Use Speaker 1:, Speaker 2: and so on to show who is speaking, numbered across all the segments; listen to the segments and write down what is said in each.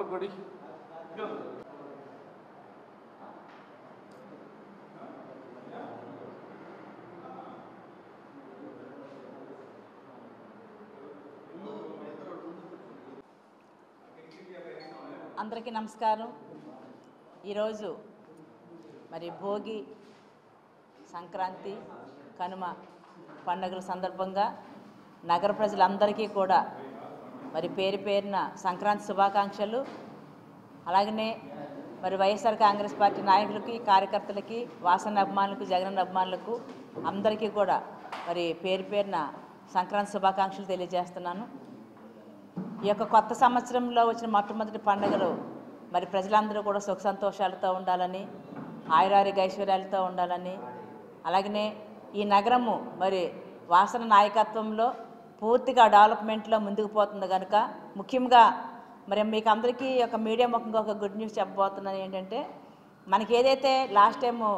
Speaker 1: కొడి
Speaker 2: అందరికీ నమస్కారం ఈరోజు మరి భోగి సంక్రాంతి కనుమ పండుగల సందర్భంగా నగర ప్రజలందరికీ కూడా మరి పేరు పేరున సంక్రాంతి శుభాకాంక్షలు అలాగనే మరి వైఎస్ఆర్ కాంగ్రెస్ పార్టీ నాయకులకి కార్యకర్తలకి వాసన అభిమానులకు జగన్ అభిమానులకు అందరికీ కూడా మరి పేరు పేరున సంక్రాంతి శుభాకాంక్షలు తెలియజేస్తున్నాను ఈ యొక్క కొత్త సంవత్సరంలో వచ్చిన మొట్టమొదటి పండుగలు మరి ప్రజలందరూ కూడా సుఖ సంతోషాలతో ఉండాలని ఆయురారోగ్య ఐశ్వర్యాలతో ఉండాలని అలాగనే ఈ నగరము మరి వాసన నాయకత్వంలో పూర్తిగా డెవలప్మెంట్లో ముందుకు పోతుంది కనుక ముఖ్యంగా మరి మీకు అందరికీ ఒక మీడియా ముఖంగా ఒక గుడ్ న్యూస్ చెప్పబోతున్నాను ఏంటంటే మనకి ఏదైతే లాస్ట్ టైము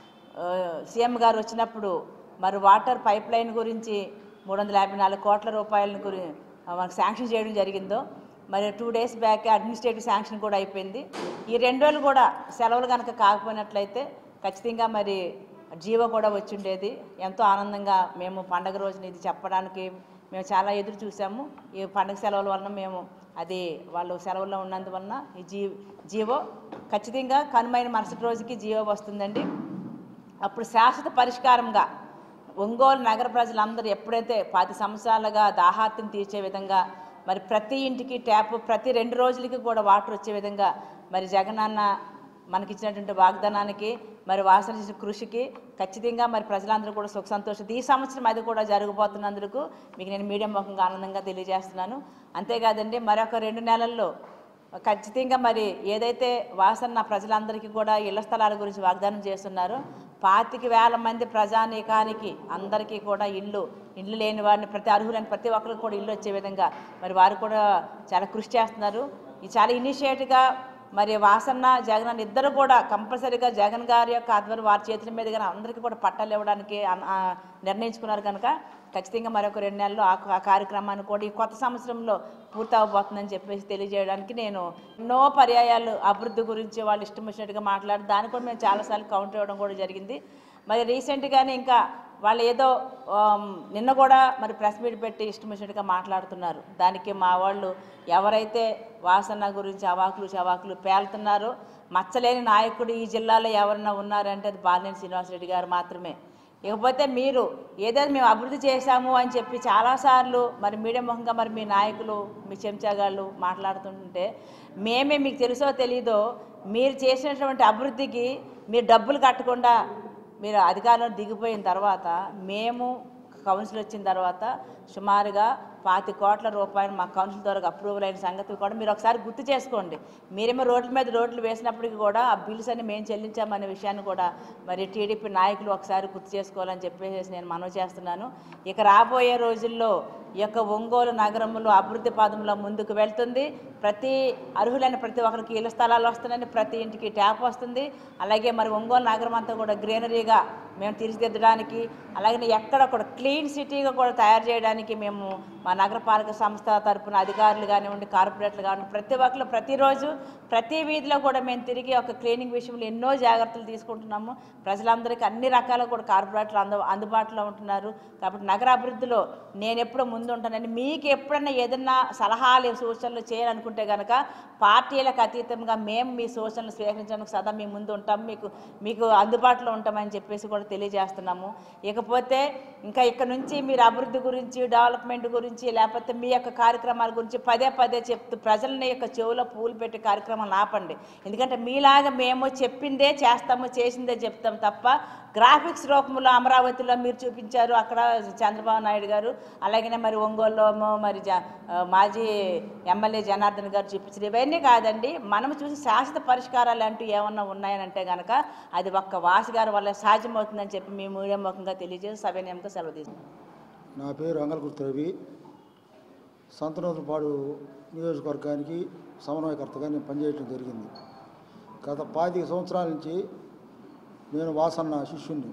Speaker 2: సీఎం గారు వచ్చినప్పుడు మరి వాటర్ పైప్ లైన్ గురించి మూడు వందల యాభై నాలుగు కోట్ల రూపాయల గురి మనకు శాంక్షన్ చేయడం జరిగిందో మరి two days back administrative sanction కూడా అయిపోయింది ఈ రెండు రోజులు కూడా సెలవులు కనుక కాకపోయినట్లయితే ఖచ్చితంగా మరి జీవో కూడా వచ్చి ఉండేది ఎంతో ఆనందంగా మేము పండగ రోజున ఇది చెప్పడానికి మేము చాలా ఎదురు చూసాము ఈ పండగ సెలవుల వలన మేము అది వాళ్ళు సెలవుల్లో ఉన్నందువలన ఈ జీ జీవో ఖచ్చితంగా కనుమైన మరుసటి రోజుకి జీవో వస్తుందండి అప్పుడు శాశ్వత పరిష్కారంగా ఒంగోలు నగర ప్రజలందరూ ఎప్పుడైతే పది సంవత్సరాలుగా దాహార్తిని తీర్చే విధంగా మరి ప్రతి ఇంటికి ట్యాప్ ప్రతి రెండు రోజులకి కూడా వాటర్ వచ్చే విధంగా మరి జగనన్న మనకిచ్చినటువంటి వాగ్దానానికి మరి వాసన చేసిన కృషికి ఖచ్చితంగా మరి ప్రజలందరూ కూడా సుఖ సంతోషం ఈ సంవత్సరం అది కూడా జరగబోతున్నందుకు మీకు నేను మీడియం ముఖంగా ఆనందంగా తెలియజేస్తున్నాను అంతేకాదండి మరొక రెండు నెలల్లో ఖచ్చితంగా మరి ఏదైతే వాసన ప్రజలందరికీ కూడా ఇళ్ల స్థలాల గురించి వాగ్దానం చేస్తున్నారో పాతిక వేల మంది ప్రజానీకానికి అందరికీ కూడా ఇల్లు ఇల్లు లేని వారిని ప్రతి అర్హులైన ప్రతి ఒక్కరికి కూడా ఇల్లు వచ్చే విధంగా మరి వారు కూడా చాలా కృషి చేస్తున్నారు ఇది చాలా ఇనిషియేటివ్గా మరి వాసన్న జగన్ అన్న ఇద్దరు కూడా కంపల్సరీగా జగన్ గారి యొక్క ఆధ్వర్యం వారి చేతుల మీదుగా అందరికీ కూడా పట్టాలు ఇవ్వడానికి అన్- ఆ నిర్ణయించుకున్నారు కనుక ఖచ్చితంగా మరొక రెండు నెలల్లో ఆ ఆ కార్యక్రమాన్ని కూడా ఈ కొత్త సంవత్సరంలో పూర్తి అవబోతుందని చెప్పేసి తెలియజేయడానికి నేను ఎన్నో పర్యాయాలు అభివృద్ధి గురించి వాళ్ళు ఇష్టం వచ్చినట్టుగా మాట్లాడి దాన్ని కూడా మేము చాలాసార్లు కౌంటర్ ఇవ్వడం కూడా జరిగింది మరి రీసెంట్గానే ఇంకా వాళ్ళు ఏదో ఆమ్, నిన్న కూడా మరి ప్రెస్ మీట్ పెట్టి ఇష్టం వచ్చినట్టుగా మాట్లాడుతున్నారు దానికి మా వాళ్ళు ఎవరైతే వాసన గురించి అవాకులు చవాకులు పేలుతున్నారో మచ్చలేని నాయకుడు ఈ జిల్లాలో ఎవరన్నా ఉన్నారంటే అది బాలినేని శ్రీనివాసరెడ్డి గారు మాత్రమే ఇకపోతే మీరు ఏదైతే మేము అభివృద్ధి చేశాము అని చెప్పి చాలాసార్లు మరి మీడియా ముఖంగా మరి మీ నాయకులు మీ చెంచాగాళ్ళు మాట్లాడుతుంటే మేమే మీకు తెలుసో తెలీదో మీరు చేసినటువంటి అభివృద్ధికి మీరు డబ్బులు కట్టకుండా మీరు అధికారంలో దిగిపోయిన తర్వాత మేము కౌన్సిల్ వచ్చిన తర్వాత సుమారుగా పాతి కోట్ల రూపాయలు మా కౌన్సిల్ ద్వారా అప్రూవల్ అయిన సంగతి కూడా మీరు ఒకసారి గుర్తు చేసుకోండి మీరేమో రోడ్ల మీద రోడ్లు వేసినప్పటికీ కూడా ఆ బిల్స్ అన్ని మేము చెల్లించామనే విషయాన్ని కూడా మరి టీడీపీ నాయకులు ఒకసారి గుర్తు చేసుకోవాలని చెప్పేసి నేను మనవి చేస్తున్నాను ఇక రాబోయే రోజుల్లో ఈ యొక్క ఒంగోలు నగరంలో అభివృద్ధి పదంలో ముందుకు వెళ్తుంది ప్రతి అర్హులైన ప్రతి ఒక్కరికి ఇళ్ల స్థలాలు వస్తున్నాయి ప్రతి ఇంటికి ట్యాప్ వస్తుంది అలాగే మరి ఒంగోలు నగరం అంతా కూడా గ్రీనరీగా మేము తీర్చిదిద్దడానికి అలాగే ఎక్కడ కూడా క్లీన్ సిటీగా కూడా తయారు చేయడానికి మేము మా నగరపాలక సంస్థ తరపున అధికారులు కానివ్వండి కార్పొరేట్లు కానివ్వండి ప్రతి ఒక్కరు ప్రతిరోజు ప్రతి వీధిలో కూడా మేము తిరిగి ఒక క్లీనింగ్ విషయంలో ఎన్నో జాగ్రత్తలు తీసుకుంటున్నాము ప్రజలందరికీ అన్ని రకాల కూడా కార్పొరేట్లు అందు అందుబాటులో ఉంటున్నారు కాబట్టి నగర అభివృద్ధిలో నేను ఎప్పుడు ముందు ఉంటానని మీకు ఎప్పుడన్నా ఏదన్నా సలహాలు సూచనలు చేయాలనుకుంటే కనుక పార్టీలకు అతీతంగా మేము మీ సూచనలు స్వీకరించడానికి సదా మీ ముందు ఉంటాం మీకు మీకు అందుబాటులో ఉంటామని చెప్పేసి కూడా తెలియజేస్తున్నాము ఇకపోతే ఇంకా ఇక్కడ నుంచి మీరు అభివృద్ధి గురించి డెవలప్మెంట్ గురించి లేకపోతే మీ యొక్క కార్యక్రమాల గురించి పదే పదే చెప్తూ ప్రజలని యొక్క చెవులో పూలు పెట్టి కార్యక్రమాలు ఆపండి ఎందుకంటే మీలాగా మేము చెప్పిందే చేస్తాము చేసిందే చెప్తాం తప్ప గ్రాఫిక్స్ రూపంలో అమరావతిలో మీరు చూపించారు అక్కడ చంద్రబాబు నాయుడు గారు అలాగనే మరి ఒంగోలులో ఏమో మరి జ ఆ, మాజీ ఎమ్మెల్యే జనార్దన్ గారు చూపించారు ఇవన్నీ కాదండి మనం చూసి శాశ్వత పరిష్కారాలు అంటూ ఏమన్నా ఉన్నాయనంటే కనుక అది ఒక్క వాసి గారి వల్ల సాధ్యమవుతుందని చెప్పి మీ మీడియా ముఖంగా తెలియజేసి సభ్యనియంగా సెలవు తీసుకుంటాం
Speaker 3: నా పేరు అంగలకుర్తి రవి సంతనోతులపాడు నియోజకవర్గానికి సమన్వయకర్తగా నేను పనిచేయడం జరిగింది గత పాతిక సంవత్సరాల నుంచి నేను వాసన్న శిష్యుణ్ణి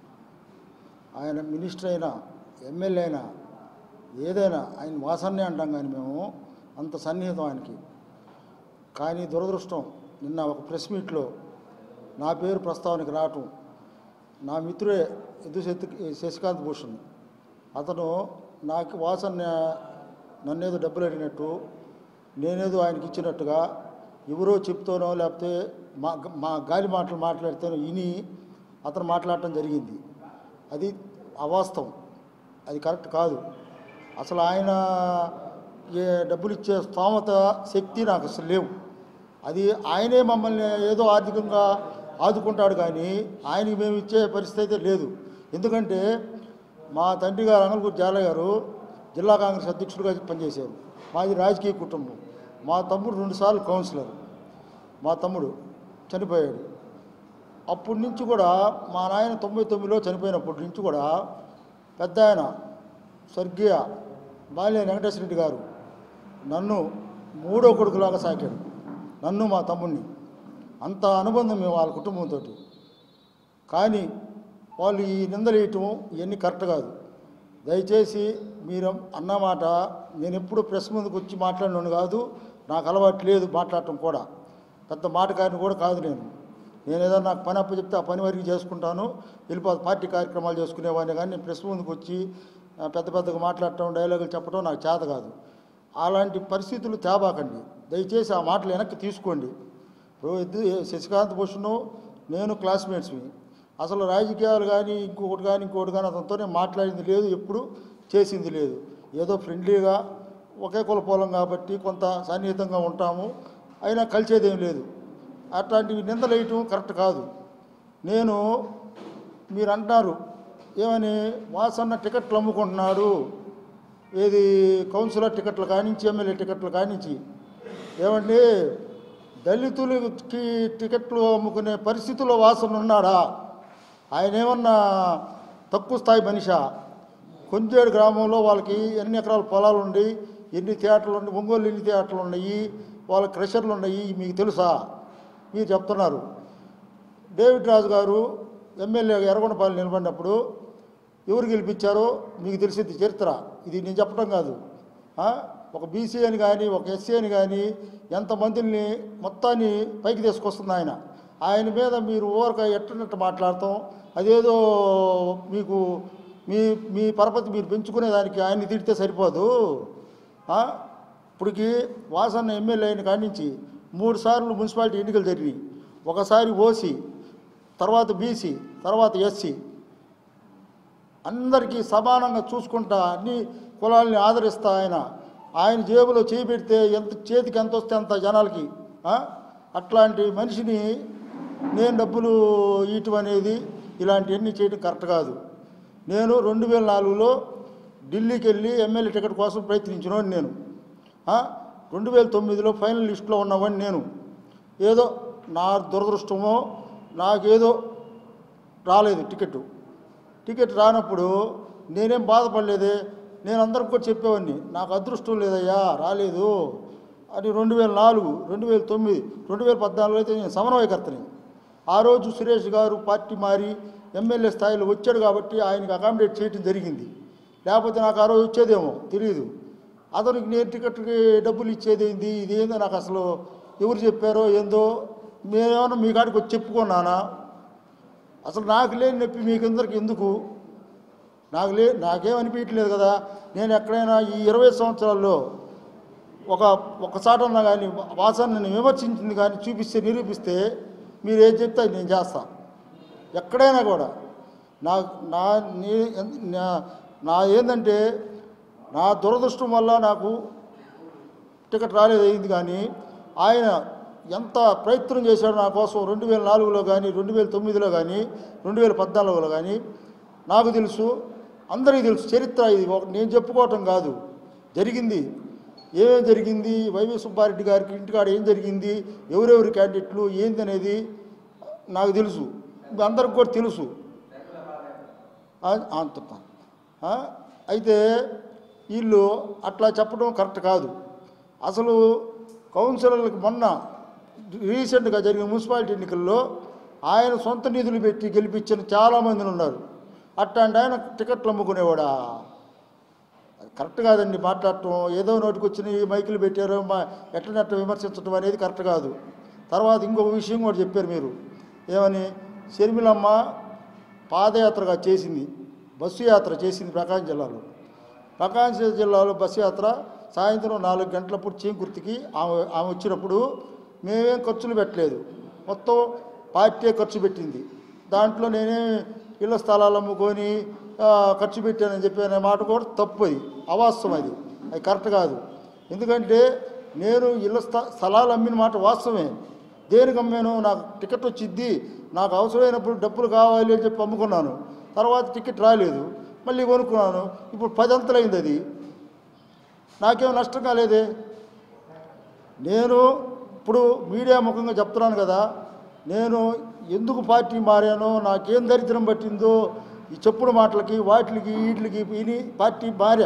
Speaker 3: ఆయన మినిస్టర్ అయినా ఎమ్మెల్యే అయినా ఏదైనా ఆయన వాసన్నే అంటాం కానీ మేము అంత సన్నిహితం ఆయనకి కానీ దురదృష్టం నిన్న ఒక ప్రెస్ మీట్లో నా పేరు ప్రస్తావనకి రావటం నా మిత్రుడే ఎద్దు శక్తి శశికాంత్ భూషణ్ అతను నాకు వాసన నన్నేదో డబ్బులు అడిగినట్టు నేనేదో ఆయనకి ఇచ్చినట్టుగా ఎవరో చెప్తానో లేకపోతే మా మా గాలి మాటలు మాట్లాడితేనో విని అతను మాట్లాడటం జరిగింది అది అవాస్తవం అది కరెక్ట్ కాదు అసలు ఆయన ఏ డబ్బులు ఇచ్చే స్తోమత శక్తి నాకు అసలు లేవు అది ఆయనే మమ్మల్ని ఏదో ఆర్థికంగా ఆదుకుంటాడు కానీ ఆయనకి మేము ఇచ్చే పరిస్థితి అయితే లేదు ఎందుకంటే మా తండ్రి గారు అంగల్కూరు జాలయ్య గారు జిల్లా కాంగ్రెస్ అధ్యక్షుడిగా పనిచేశారు మాది రాజకీయ కుటుంబం మా తమ్ముడు రెండుసార్లు కౌన్సిలర్ మా తమ్ముడు చనిపోయాడు అప్పటి నుంచి కూడా మా నాయన తొంభై తొమ్మిదిలో చనిపోయినప్పటి నుంచి కూడా పెద్ద ఆయన స్వర్గీయ బాల్య వెంకటేశ్వర రెడ్డి గారు నన్ను మూడో కొడుకులాగా సాకాడు నన్ను మా తమ్ముడిని అంత అనుబంధం మేము వాళ్ళ కుటుంబంతో కానీ వాళ్ళు ఈ నిందలేయటం ఇవన్నీ కరెక్ట్ కాదు దయచేసి మీరు అన్నమాట నేను ఎప్పుడు ప్రెస్ ముందుకు వచ్చి మాట్లాడినాను కాదు నాకు అలవాటు లేదు మాట్లాడటం కూడా పెద్ద మాటకారిని కూడా కాదు నేను నేను ఏదైనా నాకు పని అప్పు చెప్తే ఆ పని వరకు చేసుకుంటాను వెళ్ళిపో పార్టీ కార్యక్రమాలు చేసుకునేవాడిని కానీ నేను ప్రెస్ ముందుకు వచ్చి ఆ, పెద్ద పెద్దగా మాట్లాడటం డైలాగులు చెప్పడం నాకు చేత కాదు అలాంటి పరిస్థితులు తేబాకండి దయచేసి ఆ మాటలు వెనక్కి తీసుకోండి ఇప్పుడు ఇద్దరు శశికాంత్ భూషణ్ నేను క్లాస్మేట్స్వి అసలు రాజకీయాలు కానీ ఇంకొకటి కానీ ఇంకొకటి కానీ అతనితో నేను మాట్లాడింది లేదు ఎప్పుడు చేసింది లేదు ఏదో ఫ్రెండ్లీగా ఒకే కులపోలం కాబట్టి కొంత సన్నిహితంగా ఉంటాము అయినా కలిసేదేం లేదు అట్లాంటివి నిందలేయటం కరెక్ట్ కాదు నేను మీరు అంటున్నారు ఏమని వాసన్న టికెట్లు అమ్ముకుంటున్నాడు ఏది కౌన్సిలర్ టికెట్లు కానించి ఎమ్మెల్యే టికెట్లు కానించి ఏమండి దళితులకి టికెట్లు అమ్ముకునే పరిస్థితిలో వాసన ఉన్నాడా ఆయన ఏమన్నా తక్కువ స్థాయి మనిషా కొంజేడు గ్రామంలో వాళ్ళకి ఎన్ని ఎకరాల పొలాలు ఉండి ఎన్ని థియేటర్లు ఉన్నాయి ఒంగోలు ఎన్ని థియేటర్లు ఉన్నాయి వాళ్ళ క్రషర్లు ఉన్నాయి మీకు తెలుసా మీరు చెప్తున్నారు డేవిడ్ రాజు గారు ఎమ్మెల్యే ఎర్రగొండపాలెం నిలబడినప్పుడు ఎవరు గెలిపించారో మీకు తెలిసింది చరిత్ర ఇది నేను చెప్పడం కాదు ఆ? ఒక బీసీ అని కానీ ఒక ఎస్సీ అని కానీ ఎంతమందిని మొత్తాన్ని పైకి తీసుకొస్తుంది ఆయన ఆయన మీద మీరు ఊరక ఎట్టనట్టు మాట్లాడతాం అదేదో మీకు మీ మీ పరపతి మీరు పెంచుకునేదానికి ఆయన్ని తిడితే సరిపోదు ఆ? ఇప్పటికి వాసన్న ఎమ్మెల్యే అయిన కాడి నుంచి మూడు సార్లు మున్సిపాలిటీ ఎన్నికలు జరిగినాయి ఒకసారి ఓసీ తర్వాత బీసీ తర్వాత ఎస్సీ అందరికీ సమానంగా చూసుకుంటా అన్ని కులాలని ఆదరిస్తా ఆయన ఆయన జేబులో చేయి పెడితే ఎంత చేతికి ఎంత వస్తే అంత జనాలకి ఆ? అట్లాంటి మనిషిని నేను డబ్బులు ఇయటం అనేది ఇలాంటివన్నీ చేయడం కరెక్ట్ కాదు నేను రెండు వేల నాలుగులో ఢిల్లీకి వెళ్ళి ఎమ్మెల్యే టికెట్ కోసం ప్రయత్నించినోడు నేను ఆ? రెండు వేల తొమ్మిదిలో ఫైనల్ లిస్టులో ఉన్నవాడిని నేను ఏదో నా దురదృష్టమో నాకేదో రాలేదు టికెట్ టికెట్ రానప్పుడు నేనేం బాధపడలేదే నేను అందరికి కూడా చెప్పేవాడిని నాకు అదృష్టం లేదయ్యా రాలేదు అని రెండు వేల నాలుగు రెండు వేల తొమ్మిది రెండు వేల పద్నాలుగు అయితే నేను సమన్వయకర్తని ఆ రోజు సురేష్ గారు పార్టీ మారి ఎమ్మెల్యే స్థాయిలో వచ్చాడు కాబట్టి ఆయనకి అకామిడేట్ చేయడం జరిగింది లేకపోతే నాకు ఆ రోజు వచ్చేదేమో తెలియదు అతనికి నేను టికెట్కి డబ్బులు ఇచ్చేది ఏంది ఇది ఏందో నాకు అసలు ఎవరు చెప్పారో ఏందో మేమేమన్నా మీ కాడికి వచ్చి చెప్పుకున్నానా అసలు నాకు లేని నొప్పి మీకందరికి ఎందుకు నాకు లే నాకేమనిపించట్లేదు కదా నేను ఎక్కడైనా ఈ ఇరవై సంవత్సరాల్లో ఒక ఒక చాటన్నా కానీ వాసనని విమర్శించింది కానీ చూపిస్తే నిరూపిస్తే మీరు ఏం చెప్తే అది నేను చేస్తా ఎక్కడైనా కూడా నా నా నీ- నా- నా ఏంటంటే నా దురదృష్టం వల్ల నాకు టికెట్ రాలేదు అయింది కానీ ఆయన ఎంత ప్రయత్నం చేశాడు నా కోసం రెండు వేల నాలుగులో కానీ రెండు వేల తొమ్మిదిలో కానీ రెండు వేల పద్నాలుగులో కానీ నాకు తెలుసు అందరికీ తెలుసు చరిత్ర ఇది ఒక నేను చెప్పుకోవటం కాదు జరిగింది ఏమేం జరిగింది వైవి సుబ్బారెడ్డి గారికి ఇంటికాడ ఏం జరిగింది ఎవరెవరి క్యాండిడేట్లు ఏంది అనేది నాకు తెలుసు అందరికి కూడా తెలుసు ఆ- అంటున్నా ఆ? అయితే వీళ్ళు అట్లా చెప్పడం కరెక్ట్ కాదు అసలు కౌన్సిలర్లకు మొన్న రీసెంట్గా జరిగిన మున్సిపాలిటీ ఎన్నికల్లో ఆయన సొంత నిధులు పెట్టి గెలిపించిన చాలామంది ఉన్నారు అట్లాంటి ఆయన టికెట్లు అమ్ముకునేవాడా అది కరెక్ట్ కాదండి మాట్లాడటం ఏదో నోటికి వచ్చిన ఈ మైకులు పెట్టారు మా ఎట్లనట్ట విమర్శించడం అనేది కరెక్ట్ కాదు తర్వాత ఇంకొక విషయం కూడా చెప్పారు మీరు ఏమని షర్మిలమ్మ పాదయాత్రగా చేసింది బస్సు యాత్ర చేసింది ప్రకాశం జిల్లాలో ప్రకాశం జిల్లాలో బస్సు యాత్ర సాయంత్రం నాలుగు గంటలప్పుడు చీంకుర్తికి ఆమె ఆమె వచ్చినప్పుడు మేమేం ఖర్చులు పెట్టలేదు మొత్తం పార్టీ ఖర్చు పెట్టింది దాంట్లో నేనే ఇళ్ళ స్థలాలు అమ్ముకొని ఆ, ఖర్చు పెట్టానని చెప్పి అనే మాట కూడా తప్పు అది అవాస్తవం అది అది కరెక్ట్ కాదు ఎందుకంటే నేను ఇళ్ళ స్థ స్థలాలు అమ్మిన మాట వాస్తవమే దేనికి అమ్మాను నాకు టికెట్ వచ్చిద్ది నాకు అవసరమైనప్పుడు డబ్బులు కావాలి అని చెప్పి అమ్ముకున్నాను తర్వాత టికెట్ రాలేదు మళ్ళీ కొనుక్కున్నాను ఇప్పుడు పది అంతలైంది అది నాకేం నష్టం కాలేదే నేను ఇప్పుడు మీడియా ముఖంగా చెప్తున్నాను కదా నేను ఎందుకు పార్టీ మారానో నాకేం దరిద్రం పట్టిందో ఈ చెప్పుడు మాటలకి వాటికి వీటికి విని పార్టీ మారా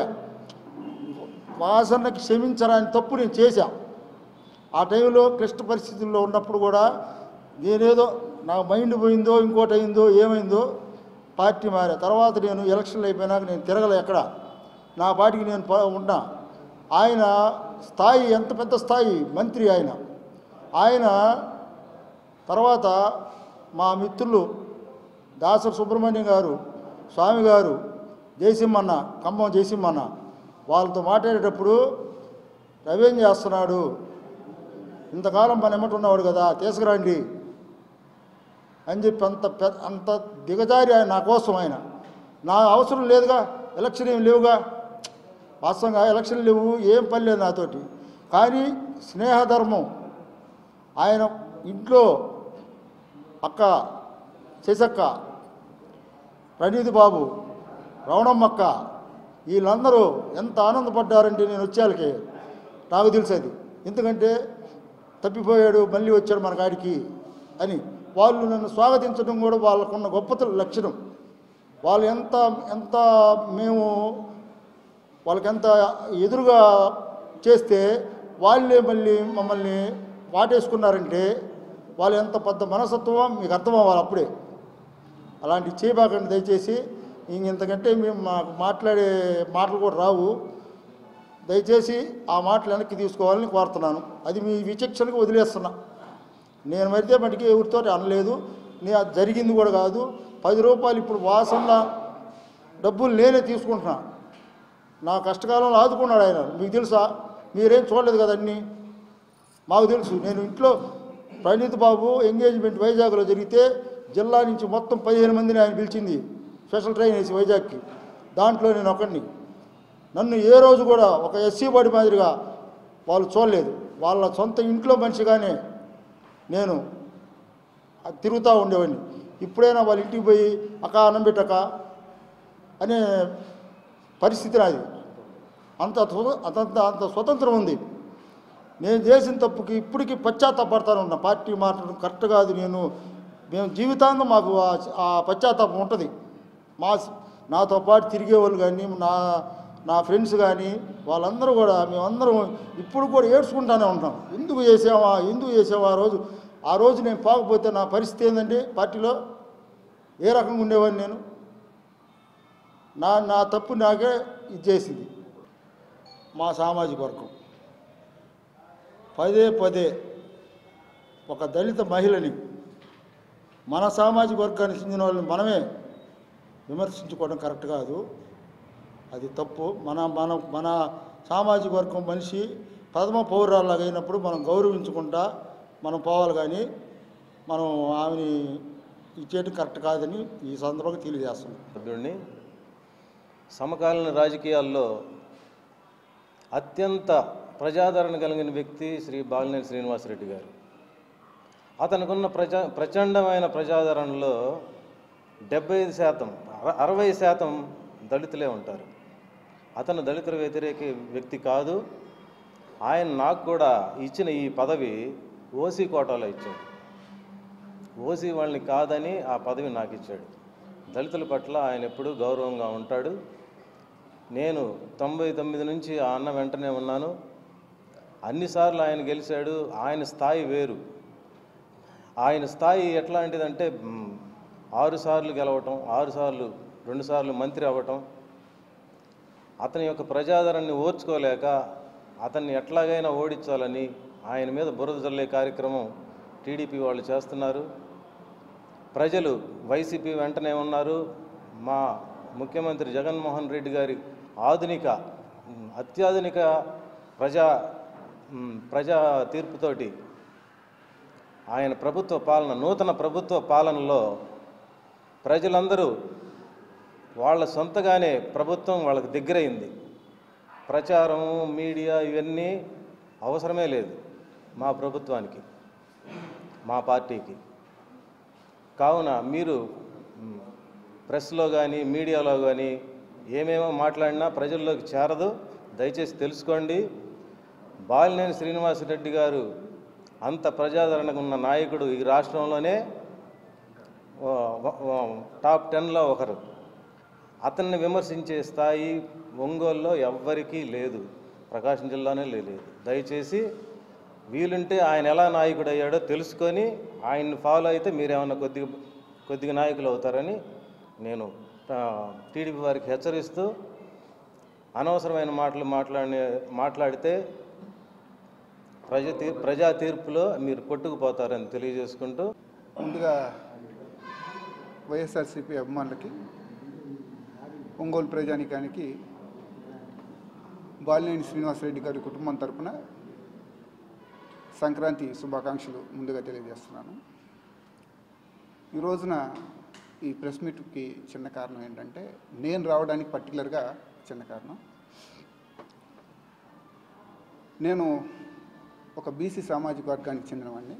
Speaker 3: వాసనకి క్షమించరాని తప్పు నేను చేశా ఆ టైంలో క్లిష్ట పరిస్థితుల్లో ఉన్నప్పుడు కూడా నేనేదో నా మైండ్ పోయిందో ఇంకోటి అయిందో ఏమైందో పార్టీ మారా తర్వాత నేను ఎలక్షన్లు అయిపోయినాక నేను తిరగలే ఎక్కడ నా పార్టీకి నేను ప- ఉన్నా ఆయన స్థాయి ఎంత పెద్ద స్థాయి మంత్రి ఆయన ఆయన తర్వాత మా మిత్రులు దాసరి సుబ్రహ్మణ్యం గారు స్వామి గారు జయసింహన్న ఖమ్మం జయసింహన్న వాళ్ళతో మాట్లాడేటప్పుడు రవేం చేస్తున్నాడు ఇంతకాలం మన ఎమ్మటి ఉన్నవాడు కదా తీసుకురండి అని చెప్పి అంత పె అంత దిగజారి ఆయన నా కోసం ఆయన నా అవసరం లేదుగా ఎలక్షన్ ఏం లేవుగా వాస్తవంగా ఎలక్షన్ లేవు ఏం పని లేదు నాతోటి కానీ స్నేహధర్మం ఆయన ఇంట్లో అక్క శశక్క ప్రణీతి బాబు రవణమ్మక్క వీళ్ళందరూ ఎంత ఆనందపడ్డారంటే నేను వచ్చేళ్ళకి నాకు తెలిసేది ఎందుకంటే తప్పిపోయాడు మళ్ళీ వచ్చాడు మన కాడికి అని వాళ్ళు నన్ను స్వాగతించడం కూడా వాళ్ళకున్న గొప్పత లక్షణం వాళ్ళు ఎంత ఎంత మేము వాళ్ళకి ఎంత ఎదురుగా చేస్తే వాళ్ళే మళ్ళీ మమ్మల్ని వాటేసుకున్నారంటే వాళ్ళు ఎంత పెద్ద మనసత్వం మీకు అర్థం అవ్వాలి అప్పుడే అలాంటి చేయబాకండి దయచేసి ఇంక ఇంతకంటే మేము మాకు మాట్లాడే మాటలు కూడా రావు దయచేసి ఆ మాటలు వెనక్కి తీసుకోవాలని కోరుతున్నాను అది మీ విచక్షణకు వదిలేస్తున్నా నేను మరితే మటుకి ఎవరితో అనలేదు నేను అది జరిగింది కూడా కాదు పది రూపాయలు ఇప్పుడు వాసన డబ్బులు నేనే తీసుకుంటున్నా నా కష్టకాలంలో ఆదుకున్నాడు ఆయన మీకు తెలుసా మీరేం చూడలేదు కదా అన్నీ మాకు తెలుసు నేను ఇంట్లో ప్రణీత్ బాబు ఎంగేజ్మెంట్ వైజాగ్లో జరిగితే జిల్లా నుంచి మొత్తం పదిహేను మందిని ఆయన పిలిచింది స్పెషల్ ట్రైన్ వేసి వైజాగ్కి దాంట్లో నేను ఒకడిని నన్ను ఏ రోజు కూడా ఒక ఎస్సీ బాడీ మాదిరిగా వాళ్ళు చూడలేదు వాళ్ళ సొంత ఇంట్లో మనిషిగానే నేను అది తిరుగుతూ ఉండేవాడిని ఇప్పుడైనా వాళ్ళ ఇంటికి పోయి అక్క అన్నం పెట్టక అనే పరిస్థితి నాది అంత స్వ- అంత అంత స్వతంత్రం ఉంది నేను చేసిన తప్పుకి ఇప్పటికీ పశ్చాత్తాపడతాను ఉన్న పార్టీ మాట్లాడడం కరెక్ట్ కాదు నేను మేము జీవితాంతం మాకు ఆ- ఆ పశ్చాత్తాపం ఉంటుంది మా నాతో పాటు తిరిగేవాళ్ళు కానీ నా నా ఫ్రెండ్స్ కానీ వాళ్ళందరూ కూడా మేమందరం ఇప్పుడు కూడా ఏడ్చుకుంటానే ఉంటాం ఎందుకు చేసావా ఎందుకు చేసావా ఆ రోజు ఆ రోజు నేను పోకపోతే నా పరిస్థితి ఏంటంటే పార్టీలో ఏ రకంగా ఉండేవాడిని నేను నా నా తప్పు నాకే ఇది చేసింది మా సామాజిక వర్గం పదే పదే ఒక దళిత మహిళని మన సామాజిక వర్గానికి చెందిన వాళ్ళని మనమే విమర్శించుకోవడం కరెక్ట్ కాదు అది తప్పు మన మన మన సామాజిక వర్గం మనిషి ప్రథమ పౌరాల్లాగా అయినప్పుడు మనం గౌరవించుకుంటా మనం పోవాలి కానీ మనం ఆమెని ఇచ్చేయడం కరెక్ట్ కాదని ఈ సందర్భంగా తెలియజేస్తున్నాం
Speaker 1: సభ్యుడిని సమకాలీన రాజకీయాల్లో అత్యంత ప్రజాదరణ కలిగిన వ్యక్తి శ్రీ బాలినేని శ్రీనివాసరెడ్డి గారు అతనికున్న ప్రజా ప్రచండమైన ప్రజాదరణలో డెబ్బై ఐదు శాతం అర- అరవై శాతం దళితులే ఉంటారు అతను దళితుల వ్యతిరేక వ్యక్తి కాదు ఆయన నాకు కూడా ఇచ్చిన ఈ పదవి ఓసీ కోటాలో ఇచ్చాడు ఓసీ వాళ్ళని కాదని ఆ పదవి నాకు ఇచ్చాడు దళితుల పట్ల ఆయన ఎప్పుడూ గౌరవంగా ఉంటాడు నేను తొంభై తొమ్మిది నుంచి ఆ అన్న వెంటనే ఉన్నాను అన్నిసార్లు ఆయన గెలిచాడు ఆయన స్థాయి వేరు ఆయన స్థాయి ఎట్లాంటిదంటే మ్, ఆరు సార్లు గెలవటం ఆరు సార్లు రెండు సార్లు మంత్రి అవ్వటం అతని యొక్క ప్రజాదరణని ఓర్చుకోలేక అతన్ని ఎట్లాగైనా ఓడించాలని ఆయన మీద బురద జల్లే కార్యక్రమం టీడీపీ వాళ్ళు చేస్తున్నారు ప్రజలు వైసీపీ వెంటనే ఉన్నారు మా ముఖ్యమంత్రి జగన్మోహన్ రెడ్డి గారి ఆధునిక ఉమ్, అత్యాధునిక ప్రజా ఉమ్, ప్రజా తీర్పుతోటి ఆయన ప్రభుత్వ పాలన నూతన ప్రభుత్వ పాలనలో ప్రజలందరూ వాళ్ళ సొంతగానే ప్రభుత్వం వాళ్ళకి దగ్గరైంది ప్రచారం మీడియా ఇవన్నీ అవసరమే లేదు మా ప్రభుత్వానికి మా పార్టీకి కావున మీరు మ్, ప్రెస్లో కానీ మీడియాలో కానీ ఏమేమో మాట్లాడినా ప్రజల్లోకి చేరదు దయచేసి తెలుసుకోండి బాలినేని శ్రీనివాసరెడ్డి గారు అంత ప్రజాదరణకు ఉన్న నాయకుడు ఈ రాష్ట్రంలోనే ఓ- ఓ- ఓ- టాప్ టెన్లో ఒకరు అతన్ని విమర్శించే స్థాయి ఒంగోలులో ఎవ్వరికీ లేదు ప్రకాశం జిల్లానే లేదు దయచేసి వీలుంటే ఆయన ఎలా నాయకుడు అయ్యాడో తెలుసుకొని ఆయన్ని ఫాలో అయితే మీరేమన్నా కొద్దిగా కొద్దిగా నాయకులు అవుతారని నేను ఆ, టీడీపీ వారికి హెచ్చరిస్తూ అనవసరమైన మాటలు మాట్లాడి మాట్లాడితే ప్రజా తీర్ ప్రజా తీర్పులో మీరు కొట్టుకుపోతారని తెలియజేసుకుంటూ
Speaker 4: ముందుగా వైఎస్ఆర్సీపీ అభిమానులకి ఒంగోలు ప్రజానికానికి బాలినేని శ్రీనివాసరెడ్డి గారి కుటుంబం తరపున సంక్రాంతి శుభాకాంక్షలు ముందుగా తెలియజేస్తున్నాను ఈ రోజున ఈ ప్రెస్ మీట్కి చిన్న కారణం ఏంటంటే నేను రావడానికి పర్టికులర్గా చిన్న కారణం నేను ఒక బీసీ సామాజిక వర్గానికి చెందినవాడిని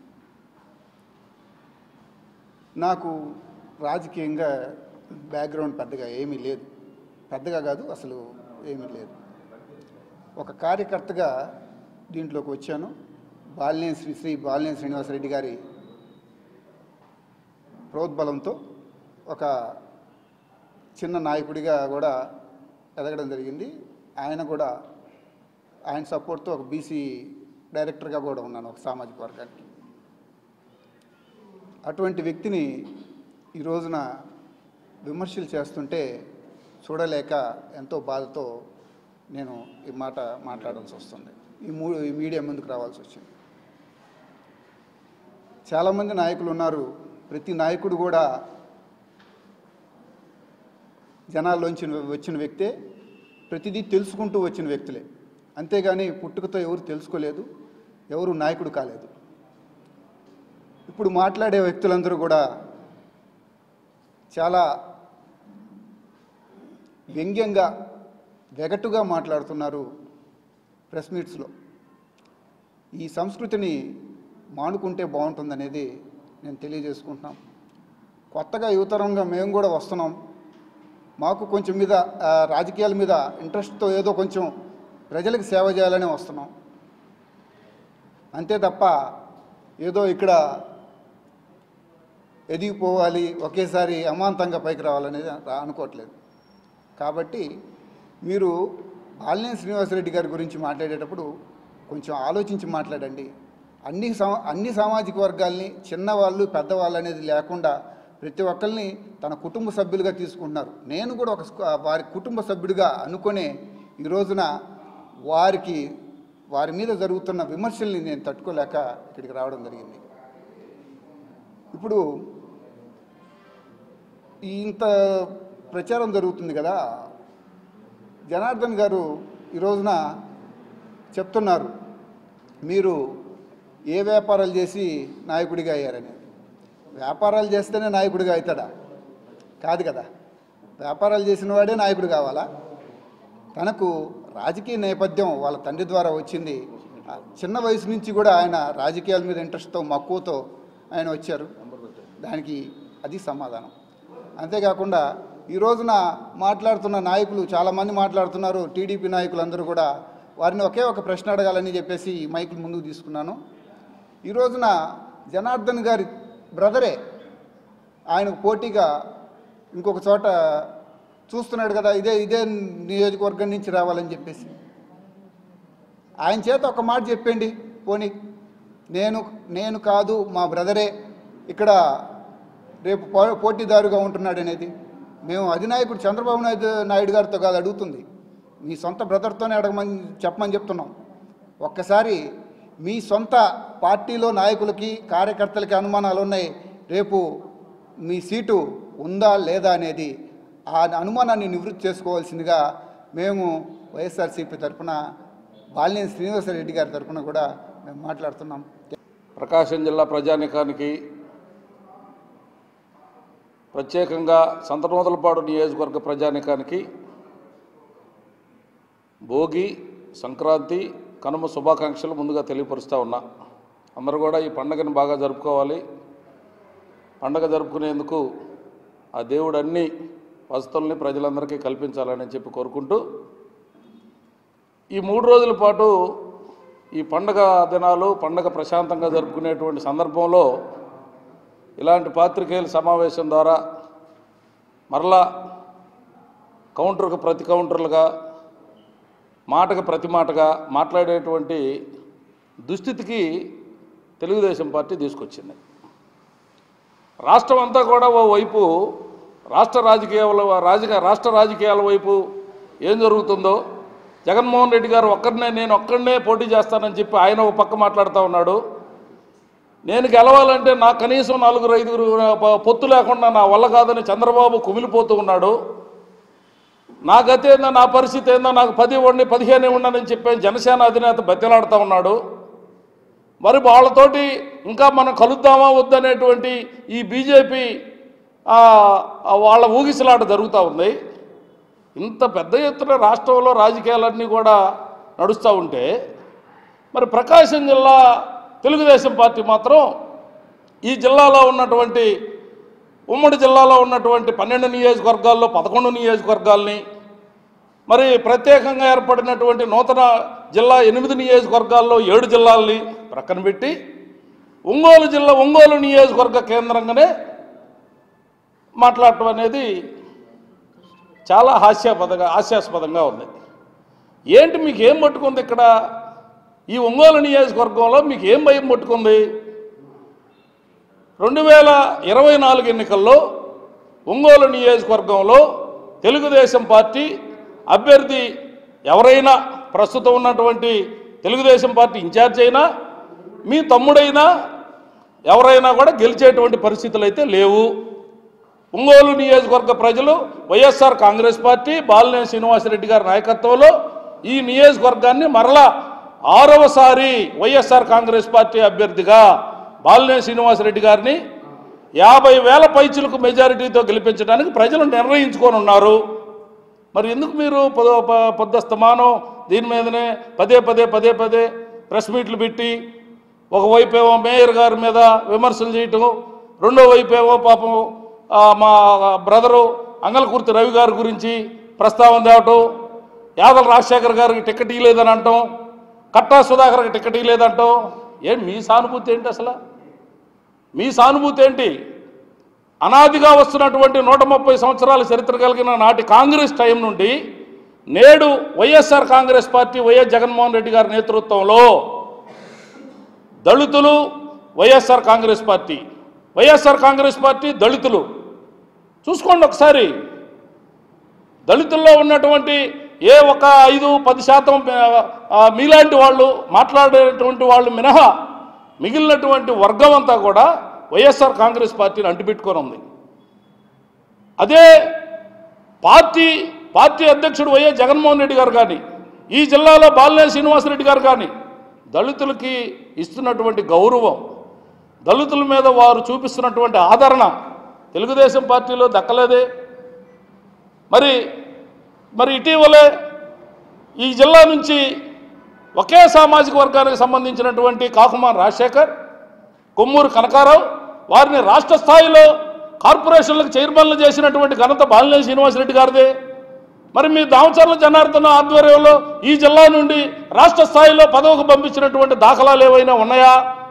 Speaker 4: నాకు రాజకీయంగా బ్యాక్గ్రౌండ్ పెద్దగా ఏమీ లేదు పెద్దగా కాదు అసలు ఏమీ లేదు ఒక కార్యకర్తగా దీంట్లోకి వచ్చాను బాలినేని శ్రీ శ్రీ బాలినేని శ్రీనివాసరెడ్డి గారి ప్రోద్బలంతో ఒక చిన్న నాయకుడిగా కూడా ఎదగడం జరిగింది ఆయన కూడా ఆయన సపోర్ట్తో ఒక బీసీ డైరెక్టర్గా కూడా ఉన్నాను ఒక సామాజిక వర్గానికి అటువంటి వ్యక్తిని ఈ రోజున విమర్శలు చేస్తుంటే చూడలేక ఎంతో బాధతో నేను ఈ మాట మాట్లాడాల్సి వస్తుంది ఈ మూ ఈ మీడియా ముందుకు రావాల్సి వచ్చింది చాలామంది నాయకులు ఉన్నారు ప్రతి నాయకుడు కూడా జనాల్లోంచి వచ్చిన వ్యక్తే ప్రతిదీ తెలుసుకుంటూ వచ్చిన వ్యక్తులే అంతేగాని పుట్టుకతో ఎవరు తెలుసుకోలేదు ఎవరు నాయకుడు కాలేదు ఇప్పుడు మాట్లాడే వ్యక్తులందరూ కూడా చాలా వ్యంగ్యంగా వెగటుగా మాట్లాడుతున్నారు ప్రెస్ మీట్స్లో ఈ సంస్కృతిని మానుకుంటే బాగుంటుందనేది నేను తెలియజేసుకుంటున్నాం కొత్తగా యువతరంగా మేము కూడా వస్తున్నాం మాకు కొంచెం మీద ఆ, రాజకీయాల మీద ఇంట్రెస్ట్తో ఏదో కొంచెం ప్రజలకు సేవ చేయాలని వస్తున్నాం అంతే తప్ప ఏదో ఇక్కడ ఎదిగిపోవాలి ఒకేసారి అమాంతంగా పైకి రావాలనేది రా- అనుకోవట్లేదు కాబట్టి మీరు బాలినేని శ్రీనివాసరెడ్డి గారి గురించి మాట్లాడేటప్పుడు కొంచెం ఆలోచించి మాట్లాడండి అన్ని సా అన్ని సామాజిక వర్గాల్ని చిన్నవాళ్ళు పెద్దవాళ్ళు అనేది లేకుండా ప్రతి ఒక్కరిని తన కుటుంబ సభ్యులుగా తీసుకుంటున్నారు నేను కూడా ఒక స్కు- వారి కుటుంబ సభ్యుడిగా అనుకునే ఈ రోజున వారికి వారి మీద జరుగుతున్న విమర్శల్ని నేను తట్టుకోలేక ఇక్కడికి రావడం జరిగింది ఇప్పుడు ఈ ఇంత ప్రచారం జరుగుతుంది కదా జనార్దన్ గారు ఈ రోజున చెప్తున్నారు మీరు ఏ వ్యాపారాలు చేసి నాయకుడిగా అయ్యారని వ్యాపారాలు చేస్తేనే నాయకుడిగా అవుతాడా కాదు కదా వ్యాపారాలు చేసిన వాడే నాయకుడు కావాలా తనకు రాజకీయ నేపథ్యం వాళ్ళ తండ్రి ద్వారా వచ్చింది ఆ చిన్న వయసు నుంచి కూడా ఆయన రాజకీయాల మీద ఇంట్రెస్ట్తో మక్కువతో ఆయన వచ్చారు దానికి అది సమాధానం అంతేకాకుండా ఈ రోజున మాట్లాడుతున్న నాయకులు చాలామంది మాట్లాడుతున్నారు టీడీపీ నాయకులు అందరూ కూడా వారిని ఒకే ఒక ప్రశ్న అడగాలని చెప్పేసి ఈ మైకులు ముందుకు తీసుకున్నాను ఈ రోజున జనార్దన్ గారి బ్రదరే ఆయనకు పోటీగా ఇంకొక చోట చూస్తున్నాడు కదా ఇదే ఇదే నియోజకవర్గం నుంచి రావాలని చెప్పేసి ఆయన చేత ఒక మాట చెప్పండి పోనీ నేను నేను కాదు మా బ్రదరే ఇక్కడ రేపు పో- పోటీదారుగా ఉంటున్నాడు అనేది మేము అధినాయకుడు చంద్రబాబు నాయుడు నాయుడు గారితో కాదు అడుగుతుంది మీ సొంత బ్రదర్తోనే అడగమని చెప్పమని చెప్తున్నాం ఒక్కసారి మీ సొంత పార్టీలో నాయకులకి కార్యకర్తలకి అనుమానాలు ఉన్నాయి రేపు మీ సీటు ఉందా లేదా అనేది ఆ అనుమానాన్ని నివృత్తి చేసుకోవాల్సిందిగా మేము వైఎస్ఆర్సీపీ తరఫున బాలినేని శ్రీనివాసరెడ్డి గారి తరఫున కూడా మేము మాట్లాడుతున్నాం
Speaker 5: ప్రకాశం జిల్లా ప్రజానికానికి ప్రత్యేకంగా సంతనూతలపాడు నియోజకవర్గ ప్రజానికానికి భోగి సంక్రాంతి కనుమ శుభాకాంక్షలు ముందుగా తెలియపరుస్తూ ఉన్నా అందరూ కూడా ఈ పండగను బాగా జరుపుకోవాలి పండగ జరుపుకునేందుకు ఆ దేవుడు అన్ని వసతుల్ని ప్రజలందరికీ కల్పించాలని చెప్పి కోరుకుంటూ ఈ మూడు రోజుల పాటు ఈ పండగ దినాలు పండగ ప్రశాంతంగా జరుపుకునేటువంటి సందర్భంలో ఇలాంటి పాత్రికేయుల సమావేశం ద్వారా మరలా కౌంటర్కు ప్రతి కౌంటర్లుగా మాటకు ప్రతి మాటగా మాట్లాడేటువంటి దుస్థితికి తెలుగుదేశం పార్టీ తీసుకొచ్చింది రాష్ట్రం అంతా కూడా ఓ వైపు రాష్ట్ర రాజకీయాల రాజకీయ రాష్ట్ర రాజకీయాల వైపు ఏం జరుగుతుందో జగన్మోహన్ రెడ్డి గారు ఒక్కరినే నేను ఒక్కడనే పోటీ చేస్తానని చెప్పి ఆయన ఒక పక్క మాట్లాడుతూ ఉన్నాడు నేను గెలవాలంటే నా కనీసం నలుగురు ఐదుగురు ప- పొత్తు లేకుండా నా వల్ల కాదని చంద్రబాబు కుమిలిపోతూ ఉన్నాడు నా గతి ఏందో నా పరిస్థితి ఏందో నాకు పది ఇవ్వండి పదిహేను ఇవ్వండి అని చెప్పి జనసేన అధినేత బతిలాడుతూ ఉన్నాడు మరి వాళ్ళతోటి ఇంకా మనం కలుద్దామా వద్దనేటువంటి ఈ బీజేపీ ఆ, ఆ వాళ్ళ ఊగిసలాట జరుగుతూ ఉంది ఇంత పెద్ద ఎత్తున రాష్ట్రంలో రాజకీయాలన్నీ కూడా నడుస్తూ ఉంటే మరి ప్రకాశం జిల్లా తెలుగుదేశం పార్టీ మాత్రం ఈ జిల్లాలో ఉన్నటువంటి ఉమ్మడి జిల్లాలో ఉన్నటువంటి పన్నెండు నియోజకవర్గాల్లో పదకొండు నియోజకవర్గాల్ని మరి ప్రత్యేకంగా ఏర్పడినటువంటి నూతన జిల్లా ఎనిమిది నియోజకవర్గాల్లో ఏడు జిల్లాల్ని ప్రక్కన పెట్టి ఒంగోలు జిల్లా ఒంగోలు నియోజకవర్గ కేంద్రంగానే మాట్లాడటం అనేది చాలా హాస్యాపదంగా హాస్యాస్పదంగా ఉంది ఏంటి మీకు ఏం పట్టుకుంది ఇక్కడ ఈ ఒంగోలు నియోజకవర్గంలో మీకు ఏం భయం పట్టుకుంది రెండు వేల ఇరవై నాలుగు ఎన్నికల్లో ఒంగోలు నియోజకవర్గంలో తెలుగుదేశం పార్టీ అభ్యర్థి ఎవరైనా ప్రస్తుతం ఉన్నటువంటి తెలుగుదేశం పార్టీ ఇన్ఛార్జ్ అయినా మీ తమ్ముడైనా ఎవరైనా కూడా గెలిచేటువంటి పరిస్థితులు అయితే లేవు ఒంగోలు నియోజకవర్గ ప్రజలు వైఎస్ఆర్ కాంగ్రెస్ పార్టీ బాలినేని శ్రీనివాసరెడ్డి గారి నాయకత్వంలో ఈ నియోజకవర్గాన్ని మరలా ఆరవసారి వైఎస్ఆర్ కాంగ్రెస్ పార్టీ అభ్యర్థిగా బాలినేని శ్రీనివాసరెడ్డి గారిని యాభై వేల పైచులకు మెజారిటీతో గెలిపించడానికి ప్రజలు నిర్ణయించుకొని ఉన్నారు మరి ఎందుకు మీరు పొద ప- పొద్దస్తమానం దీని మీదనే పదే పదే పదే పదే ప్రెస్ మీట్లు పెట్టి ఒకవైపు ఏమో మేయర్ గారి మీద విమర్శలు చేయటం రెండో వైపు ఏమో పాపం ఆ, మా బ్రదరు అంగలకుర్తి రవి గారి గురించి ప్రస్తావన తేవటం యాదల రాజశేఖర్ గారికి టికెట్ ఇవ్వలేదని అంటాం కట్టా సుధాకర్కి టికెట్ ఇవ్వలేదంటాం ఏం మీ సానుభూతి ఏంటి అసలు మీ సానుభూతి ఏంటి అనాదిగా వస్తున్నటువంటి నూట ముప్పై సంవత్సరాల చరిత్ర కలిగిన నాటి కాంగ్రెస్ టైం నుండి నేడు YSR Congress party YS Jaganmohan Reddy గారి నేతృత్వంలో దళితులు YSR Congress party YSR Congress party దళితులు చూసుకోండి ఒకసారి దళితుల్లో ఉన్నటువంటి ఏ ఒక ఐదు పది శాతం ఆ, మీలాంటి వాళ్ళు మాట్లాడేటువంటి వాళ్ళు మినహా మిగిలినటువంటి వర్గం అంతా కూడా వైఎస్ఆర్ కాంగ్రెస్ పార్టీని అంటిపెట్టుకొని ఉంది అదే పార్టీ పార్టీ అధ్యక్షుడు వైఎస్ జగన్మోహన్ రెడ్డి గారు కానీ ఈ జిల్లాలో బాలినేని శ్రీనివాసరెడ్డి గారు కానీ దళితులకి ఇస్తున్నటువంటి గౌరవం దళితుల మీద వారు చూపిస్తున్నటువంటి ఆదరణ తెలుగుదేశం పార్టీలో దక్కలేదే మరి మరి ఇటీవలే ఈ జిల్లా నుంచి ఒకే సామాజిక వర్గానికి సంబంధించినటువంటి కాకుమాన్ రాజశేఖర్ కొమ్మూరు కనకారావు వారిని రాష్ట్ర స్థాయిలో కార్పొరేషన్లకు చైర్మన్లు చేసినటువంటి ఘనత బాలినేని శ్రీనివాసరెడ్డి గారిదే మరి మీ దామచర్ల జనార్దన ఆధ్వర్యంలో ఈ జిల్లా నుండి రాష్ట్ర స్థాయిలో పదవికి పంపించినటువంటి దాఖలాలు ఏవైనా ఉన్నాయా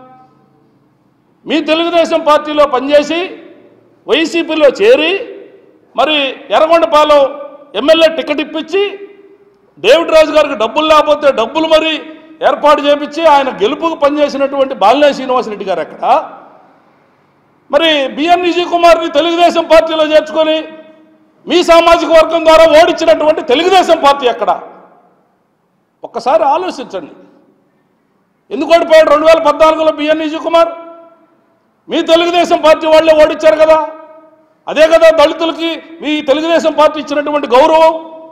Speaker 5: మీ తెలుగుదేశం పార్టీలో పనిచేసి వైసీపీలో చేరి మరి ఎర్రగొండపాలెం ఎమ్మెల్యే టికెట్ ఇప్పించి డేవిడ్ రాజు గారికి డబ్బులు లేకపోతే డబ్బులు మరి ఏర్పాటు చేపించి ఆయన గెలుపుకు పనిచేసినటువంటి బాలినేని శ్రీనివాసరెడ్డి గారు ఎక్కడ మరి బిఎన్ విజయ్ కుమార్ని తెలుగుదేశం పార్టీలో చేర్చుకొని మీ సామాజిక వర్గం ద్వారా ఓడించినటువంటి తెలుగుదేశం పార్టీ ఎక్కడ ఒక్కసారి ఆలోచించండి ఎందుకు ఓడిపోయాడు రెండు వేల పద్నాలుగులో బిఎన్ విజయ్ కుమార్ మీ తెలుగుదేశం పార్టీ వాళ్ళే ఓడించారు కదా అదే కదా దళితులకి మీ తెలుగుదేశం పార్టీ ఇచ్చినటువంటి గౌరవం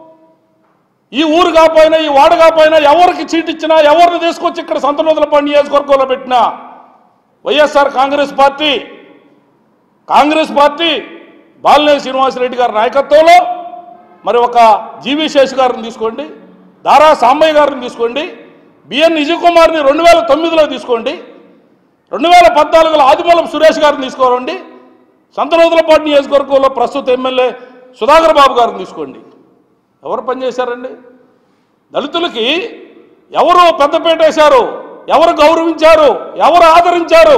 Speaker 5: ఈ ఊరు కాపోయినా ఈ వాడ కాపోయినా ఎవరికి చీట్ ఇచ్చినా ఎవరిని తీసుకొచ్చి ఇక్కడ సంతనూతలపాడు నియోజకవర్గంలో పెట్టినా YSR Congress party Congress party Balineni Srinivasa Reddy గారి నాయకత్వంలో మరి ఒక జీవి శేష్ గారిని తీసుకోండి దారా సాంబయ్య గారిని తీసుకోండి బిఎన్ విజయ్ కుమార్ని రెండు వేల తొమ్మిదిలో తీసుకోండి రెండు వేల పద్నాలుగులో ఆదిమూలం సురేష్ గారిని తీసుకోరండి సంతనూతలపాటు నియోజకవర్గంలో ప్రస్తుత ఎమ్మెల్యే సుధాకర్ బాబు గారిని తీసుకోండి ఎవరు పనిచేశారండి దళితులకి ఎవరు పెద్దపేట వేశారు ఎవరు గౌరవించారు ఎవరు ఆదరించారు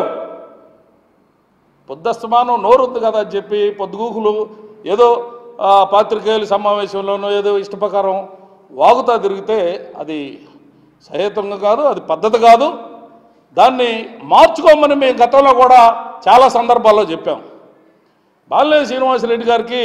Speaker 5: పొద్దస్తమానం నోరుంది కదా అని చెప్పి పొద్దుగూకులు ఏదో ఆ, పాత్రికేయుల సమావేశంలోనో ఏదో ఇష్టప్రకారం వాగుతా తిరిగితే అది సహేతంగా కాదు అది పద్ధతి కాదు దాన్ని మార్చుకోమని మేము గతంలో కూడా చాలా సందర్భాల్లో చెప్పాం బాలినేని శ్రీనివాసరెడ్డి గారికి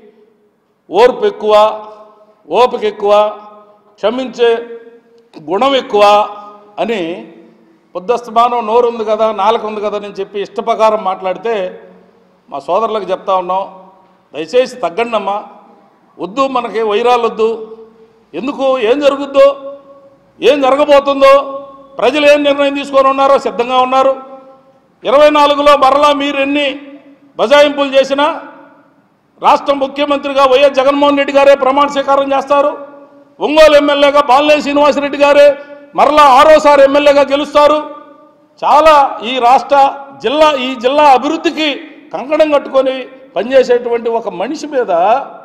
Speaker 5: ఓర్పు ఎక్కువ ఓపిక ఎక్కువ క్షమించే గుణం ఎక్కువ అని పొద్దస్తమానం నోరు ఉంది కదా నాలుక ఉంది కదా అని చెప్పి ఇష్టప్రకారం మాట్లాడితే మా సోదరులకు చెప్తా ఉన్నాం దయచేసి తగ్గండి అమ్మా వద్దు మనకి వైరాలు వద్దు ఎందుకు ఏం జరుగుద్దో ఏం జరగబోతుందో ప్రజలు ఏం నిర్ణయం తీసుకొని ఉన్నారో సిద్ధంగా ఉన్నారు ఇరవై నాలుగులో మరలా మీరు ఎన్ని బజాయింపులు చేసినా రాష్ట్ర ముఖ్యమంత్రిగా వైఎస్ జగన్మోహన్ రెడ్డి గారే ప్రమాణ స్వీకారం చేస్తారు ఒంగోలు ఎమ్మెల్యేగా బాలినేని శ్రీనివాసరెడ్డి గారే మరలా ఆరోసారి ఎమ్మెల్యేగా గెలుస్తారు చాలా ఈ రాష్ట్ర జిల్లా ఈ జిల్లా అభివృద్ధికి కంకణం కట్టుకొని పనిచేసేటువంటి ఒక మనిషి మీద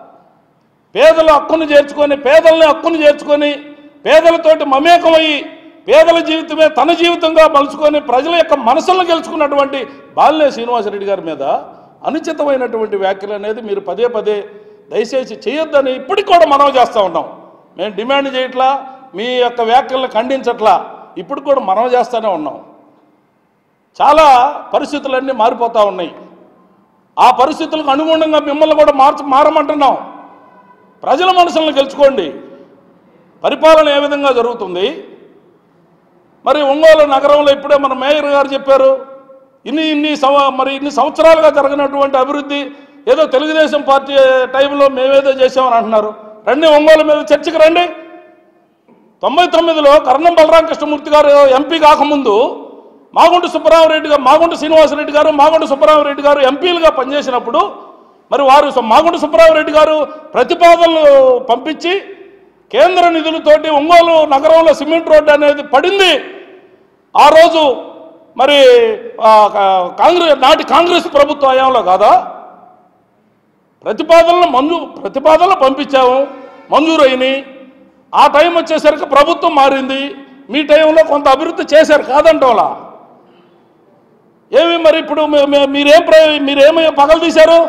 Speaker 5: పేదల హక్కును చేర్చుకొని పేదల్ని హక్కును చేర్చుకొని పేదలతోటి మమేకమయ్యి పేదల జీవితమే తన జీవితంగా మలుచుకొని ప్రజల యొక్క మనసులను గెలుచుకున్నటువంటి బాలినే శ్రీనివాసరెడ్డి గారి మీద అనుచితమైనటువంటి వ్యాఖ్యలు అనేది మీరు పదే పదే దయచేసి చేయొద్దని ఇప్పటికి కూడా మనవి చేస్తూ ఉన్నాం మేము డిమాండ్ చేయట్లా మీ యొక్క వ్యాఖ్యలను ఖండించట్లా ఇప్పుడు కూడా మనవి చేస్తూనే ఉన్నాం చాలా పరిస్థితులన్నీ మారిపోతూ ఉన్నాయి ఆ పరిస్థితులకు అనుగుణంగా మిమ్మల్ని కూడా మార్చి మారమంటున్నాం ప్రజల మనసులను గెలుచుకోండి పరిపాలన ఏ విధంగా జరుగుతుంది మరి ఒంగోలు నగరంలో ఇప్పుడే మన మేయర్ గారు చెప్పారు ఇన్ని ఇన్ని సంవ- మరి ఇన్ని సంవత్సరాలుగా జరగనటువంటి అభివృద్ధి ఏదో తెలుగుదేశం పార్టీ టైంలో మేమేదో చేసామని అంటున్నారు రండి ఒంగోలు మీద చర్చకు రండి తొంభై తొమ్మిదిలో కర్ణం బలరామకృష్ణమూర్తి గారు ఎంపీ కాకముందు మాగుంట సుబ్బరామరెడ్డి గారు మాగుంట శ్రీనివాసరెడ్డి గారు మాగుంట సుబ్బరామరెడ్డి గారు ఎంపీలుగా పనిచేసినప్పుడు మరి వారు సు- మాగుంట సుబ్బరామరెడ్డి గారు ప్రతిపాదనలు పంపించి కేంద్ర నిధులతోటి ఒంగోలు నగరంలో సిమెంట్ రోడ్డు అనేది పడింది ఆ రోజు మరి ఆ, కా- కాంగ్రెస్ నాటి కాంగ్రెస్ ప్రభుత్వ హయాంలో కాదా ప్రతిపాదనలు మంజూ ప్రతిపాదనలు పంపించాము మంజూరు అయినాయి ఆ టైం వచ్చేసరికి ప్రభుత్వం మారింది మీ టైంలో కొంత అభివృద్ధి చేశారు కాదంటోలా ఏమి మరి ఇప్పుడు మీ- మీ- మీరేం ప్ర- మీరేమి పగలు తీశారు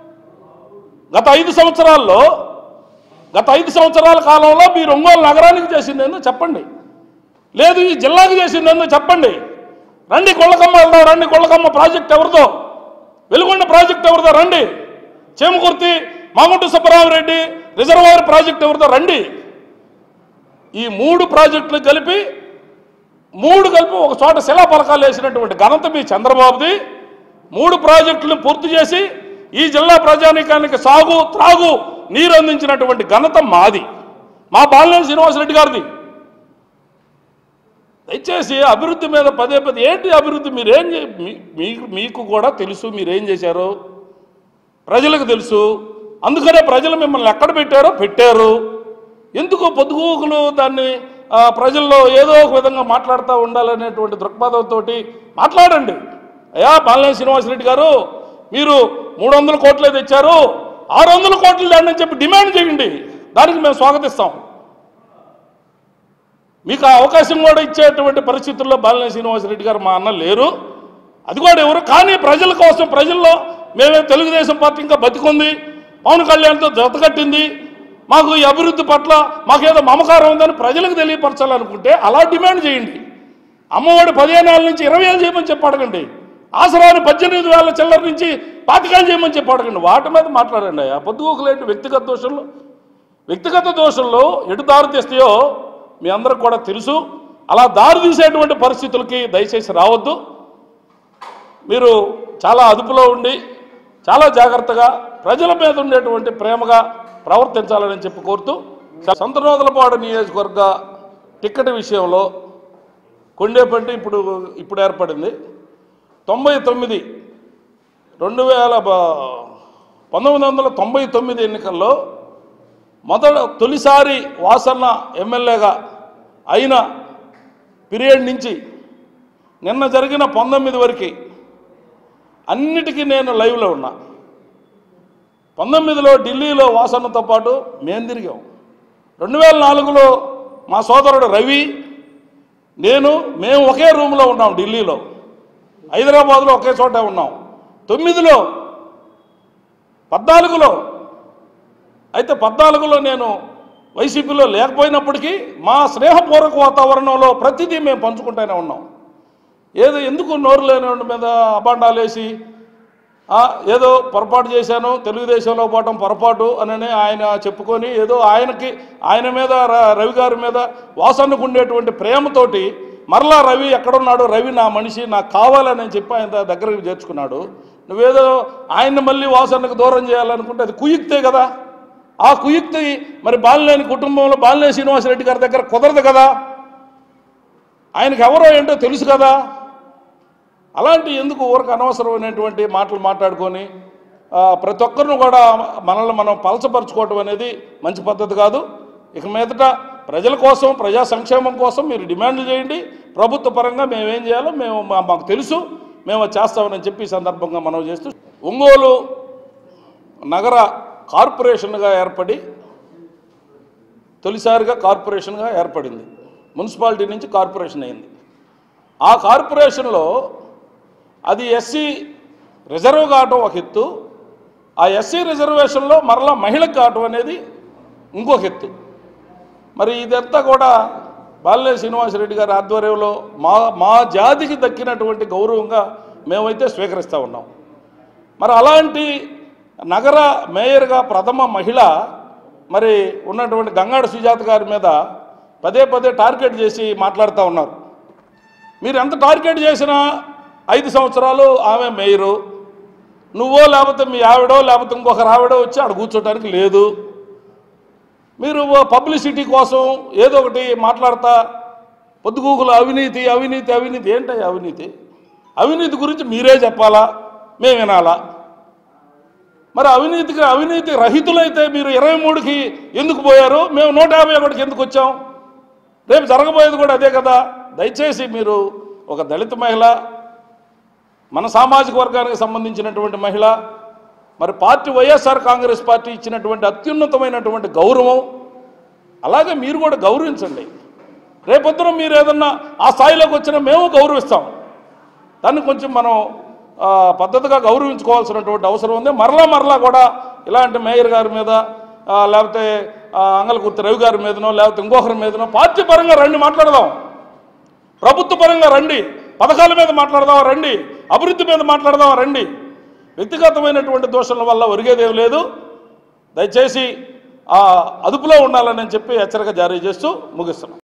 Speaker 5: గత ఐదు సంవత్సరాల్లో గత ఐదు సంవత్సరాల కాలంలో మీరు ఒంగోలు నగరానికి చేసిందేందో చెప్పండి లేదు ఈ జిల్లాకు చేసిందేందో చెప్పండి రండి కొళ్ళకమ్మ వెళ్దాం రండి కొళ్ళకమ్మ ప్రాజెక్ట్ ఎవరిదో వెలుగొండ ప్రాజెక్ట్ ఎవరిదో రండి చేమకుర్తి మాగుంట సుబ్బరామరెడ్డి రిజర్వాయర్ ప్రాజెక్ట్ ఎవరిదో రండి ఈ మూడు ప్రాజెక్టులు కలిపి మూడు కలిపి ఒక చోట శిలా పలకాలు వేసినటువంటి ఘనత మీ చంద్రబాబుది మూడు ప్రాజెక్టులను పూర్తి చేసి ఈ జిల్లా ప్రజానీకానికి సాగు త్రాగు నీరు అందించినటువంటి ఘనత మాది మా బాలినేని శ్రీనివాసరెడ్డి గారిది దయచేసి అభివృద్ధి మీద పదే పదే ఏంటి అభివృద్ధి మీరేం చే- మీ- మీకు మీకు కూడా తెలుసు మీరేం చేశారో ప్రజలకు తెలుసు అందుకనే ప్రజలు మిమ్మల్ని ఎక్కడ పెట్టారో పెట్టారు ఎందుకు పొద్దుగూకులు దాన్ని ఆ, ప్రజల్లో ఏదో ఒక విధంగా మాట్లాడుతూ ఉండాలనేటువంటి దృక్పథంతో మాట్లాడండి అయ్యా బాలినేని శ్రీనివాసరెడ్డి గారు మీరు మూడు వందల కోట్లే తెచ్చారు ఆరు వందల కోట్లు దాన్ని అని చెప్పి డిమాండ్ చేయండి దానికి మేము స్వాగతిస్తాం మీకు ఆ అవకాశం కూడా ఇచ్చేటువంటి పరిస్థితుల్లో బాలినేని శ్రీనివాసరెడ్డి గారు మా అన్న లేరు అది కూడా ఎవరు కానీ ప్రజల కోసం ప్రజల్లో మేమే తెలుగుదేశం పార్టీ ఇంకా బతికుంది పవన్ కళ్యాణ్తో జతకట్టింది మాకు ఈ అభివృద్ధి పట్ల మాకేదో మమకారం ఉందని ప్రజలకు తెలియపరచాలనుకుంటే అలా డిమాండ్ చేయండి అమ్మఒడి పదిహేను వేల నుంచి ఇరవై వేలు చేయమని చెప్పి అడగండి ఆసరాన్ని పద్దెనిమిది వేల చిల్లర నుంచి పాతికాలు చేయమని చెప్పి అడగండి వాటి మీద మాట్లాడండి ఆ పొద్దుగోకులేంటి వ్యక్తిగత దోషంలో వ్యక్తిగత దోషంలో ఎటు దారి తీస్తాయో మీ అందరికి కూడా తెలుసు అలా దారి తీసేటువంటి పరిస్థితులకి దయచేసి రావద్దు మీరు చాలా అదుపులో ఉండి చాలా జాగ్రత్తగా ప్రజల మీద ఉండేటువంటి ప్రేమగా ప్రవర్తించాలని చెప్పి కోరుతూ సంతనోదలపాడు నియోజకవర్గ టిక్కెట్ విషయంలో కొండేపల్లి ఇప్పుడు ఇప్పుడు ఏర్పడింది తొంభై తొమ్మిది రెండు వేల బ- పంతొమ్మిది వందల తొంభై తొమ్మిది ఎన్నికల్లో మొదట తొలిసారి వాసన్న ఎమ్మెల్యేగా అయిన పీరియడ్ నుంచి నిన్న జరిగిన పంతొమ్మిది వరకు అన్నిటికీ నేను లైవ్లో ఉన్నా పంతొమ్మిదిలో ఢిల్లీలో వాసన్నతో పాటు మేము తిరిగాం రెండు వేల నాలుగులో మా సోదరుడు రవి నేను మేము ఒకే రూమ్లో ఉన్నాం ఢిల్లీలో హైదరాబాద్లో ఒకే చోట ఉన్నాం తొమ్మిదిలో పద్నాలుగులో అయితే పద్నాలుగులో నేను వైసీపీలో లేకపోయినప్పటికీ మా స్నేహపూర్వక వాతావరణంలో ప్రతిదీ మేము పంచుకుంటూనే ఉన్నాం ఏదో ఎందుకు నోరు లేని వాడి మీద అబాండాలు వేసి ఆ, ఏదో పొరపాటు చేశాను తెలుగుదేశంలో పోవటం పొరపాటు అని ఆయన చెప్పుకొని ఏదో ఆయనకి ఆయన మీద ర- రవి గారి మీద వాసన్నకు ఉండేటువంటి ప్రేమతోటి మరలా రవి ఎక్కడున్నాడు రవి నా మనిషి నాకు కావాలని చెప్పి ఆయన దగ్గరకు చేర్చుకున్నాడు నువ్వేదో ఆయన్ని మళ్ళీ వాసన్నకు దూరం చేయాలనుకుంటే అది కుయుక్తే కదా ఆ కుయుక్తి మరి బాలినేని కుటుంబంలో బాలినేని శ్రీనివాసరెడ్డి గారి దగ్గర కుదరదు కదా ఆయనకి ఎవరో ఏంటో తెలుసు కదా అలాంటి ఎందుకు ఊరికి అనవసరమైనటువంటి మాటలు మాట్లాడుకొని ఆ, ప్రతి ఒక్కరిని కూడా మనల్ని మనం పలచపరుచుకోవటం అనేది మంచి పద్ధతి కాదు ఇక మీదట ప్రజల కోసం ప్రజా సంక్షేమం కోసం మీరు డిమాండ్లు చేయండి ప్రభుత్వ పరంగా మేము ఏం చేయాలో మేము మా- మాకు తెలుసు మేము అది చేస్తామని చెప్పి ఈ సందర్భంగా మనం చేస్తూ ఒంగోలు నగర కార్పొరేషన్గా ఏర్పడి తొలిసారిగా కార్పొరేషన్గా ఏర్పడింది మున్సిపాలిటీ నుంచి కార్పొరేషన్ అయింది ఆ కార్పొరేషన్లో అది ఎస్సీ రిజర్వ్ కావటం ఒక ఎత్తు ఆ ఎస్సీ రిజర్వేషన్లో మరలా మహిళకు కావటం అనేది ఇంకొక ఎత్తు మరి ఇదంతా కూడా బాలినేని శ్రీనివాసరెడ్డి గారి ఆధ్వర్యంలో మా మా జాతికి దక్కినటువంటి గౌరవంగా మేమైతే స్వీకరిస్తూ ఉన్నాం మరి అలాంటి నగర మేయర్గా ప్రథమ మహిళ మరి ఉన్నటువంటి గంగాడ సుజాత గారి మీద పదే పదే టార్గెట్ చేసి మాట్లాడుతూ ఉన్నారు మీరు ఎంత టార్గెట్ చేసినా ఐదు సంవత్సరాలు ఆమె మేయరు నువ్వో లేకపోతే మీ ఆవిడో లేకపోతే ఇంకొక ఆవిడో వచ్చి ఆడ కూర్చోటానికి లేదు మీరు ఓ పబ్లిసిటీ కోసం ఏదో ఒకటి మాట్లాడతా పొద్దుగూకులు అవినీతి అవినీతి అవినీతి ఏంటయ్య అవినీతి అవినీతి గురించి మీరే చెప్పాలా మేము వినాలా మరి అవినీతికి అవినీతి రహితులైతే మీరు ఇరవై మూడుకి ఎందుకు పోయారు మేము నూట యాభై ఒకటికి ఎందుకు వచ్చాం రేపు జరగబోయేది కూడా అదే కదా దయచేసి మీరు ఒక దళిత మహిళ మన సామాజిక వర్గానికి సంబంధించినటువంటి మహిళ మరి పార్టీ వైఎస్ఆర్ కాంగ్రెస్ పార్టీ ఇచ్చినటువంటి అత్యున్నతమైనటువంటి గౌరవం అలాగే మీరు కూడా గౌరవించండి రేపొద్దున మీరు ఏదన్నా ఆ స్థాయిలోకి వచ్చినా మేము గౌరవిస్తాం దాన్ని కొంచెం మనం ఆ, పద్ధతిగా గౌరవించుకోవాల్సినటువంటి అవసరం ఉంది మరలా మరలా కూడా ఇలాంటి మేయర్ గారి మీద ఆ, లేకపోతే ఆ, అంగలకుర్తి రవి గారి మీదనో లేకపోతే ఇంకొకరి మీదనో పార్టీ పరంగా రండి మాట్లాడదాం ప్రభుత్వ పరంగా రండి పథకాల మీద మాట్లాడదామా రండి అభివృద్ధి మీద మాట్లాడదామా రండి వ్యక్తిగతమైనటువంటి దోషాల వల్ల ఒరిగేదేం లేదు దయచేసి ఆ అదుపులో ఉండాలని చెప్పి హెచ్చరిక జారీ చేస్తూ ముగిస్తున్నాం